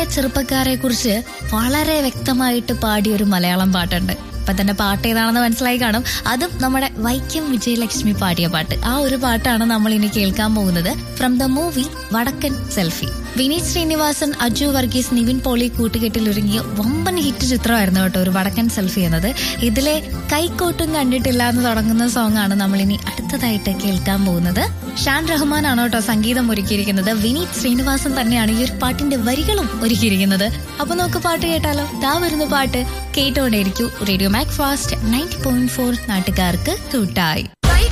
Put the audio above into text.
ചെറുപ്പക്കാരെ കുറിച്ച് വളരെ വ്യക്തമായിട്ട് പാടിയ ഒരു മലയാളം പാട്ടുണ്ട് ഇപ്പൊ തന്നെ പാട്ട് ഏതാണെന്ന് മനസ്സിലായി കാണും അതും നമ്മുടെ വൈക്കം വിജയലക്ഷ്മി പാടിയ പാട്ട് ആ ഒരു പാട്ടാണ് നമ്മൾ ഇനി കേൾക്കാൻ പോകുന്നത് from the movie Vadakkan selfie Vineeth Sreenivasan Aju Varghese Nivin Pauly കൂട്ടുകെട്ടിൽ ഒരുങ്ങിയ വമ്പൻ ഹിറ്റ് ചിത്രമായിരുന്നു കേട്ടോ ഒരു വടക്കൻ സെൽഫി എന്നത് ഇതിലെ കൈക്കോട്ടും കണ്ടിട്ടില്ല എന്ന് തുടങ്ങുന്ന സോങ് ആണ് നമ്മൾ ഇനി അടുത്തതായിട്ട് കേൾക്കാൻ പോകുന്നത് ഷാൻ റഹ്മാൻ ആണ് കേട്ടോ സംഗീതം ഒരുക്കിയിരിക്കുന്നത് വിനീത് ശ്രീനിവാസൻ തന്നെയാണ് ഈ ഒരു പാട്ടിന്റെ വരികളും ഒരുക്കിയിരിക്കുന്നത് അപ്പൊ നമുക്ക് പാട്ട് കേട്ടാലോ ദാ വരുന്ന പാട്ട് കേട്ടോണ്ടേയിരിക്കൂ radio Mac fast ninety point four നാട്ടുകാർക്ക് കൂട്ടായി